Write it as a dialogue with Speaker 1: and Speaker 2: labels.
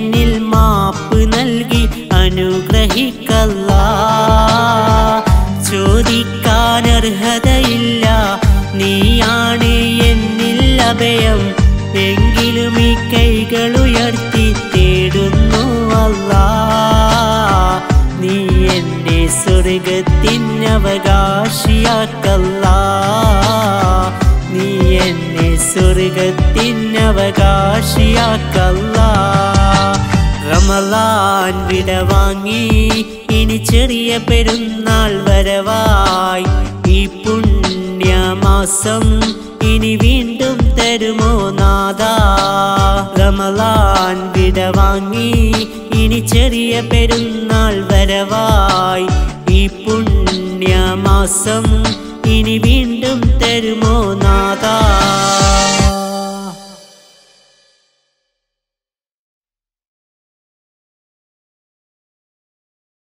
Speaker 1: എന്നിൽ മാപ്പ് നൽകി അനുഗ്രഹിക്കല്ല ചോദിക്കാൻ അർഹതയില്ല നീയാണ് എന്നിൽ അഭയം എങ്കിലും ഈ കൈകൾ ഉയർത്തി തേടുന്നു അല്ലാ നീ എന്നെ സ്വർഗത്തിനവകാശിയാക്കല്ല നീ എന്നെ സ്വർഗത്തിനവകാശിയാക്കല്ല റമലാൻ വിടവാങ്ങി ഇനി ചെറിയ പെരുന്നാൾ വരവായി ഈ പുണ്യമാസം ഇനി വീണ്ടും തരുമോ നാദാ റമലാൻ വിടവാങ്ങി ഇനി ചെറിയ പെരുന്നാൾ വരവായി ഈ പുണ്യമാസം ഇനി വീണ്ടും തരുമോ നാദാ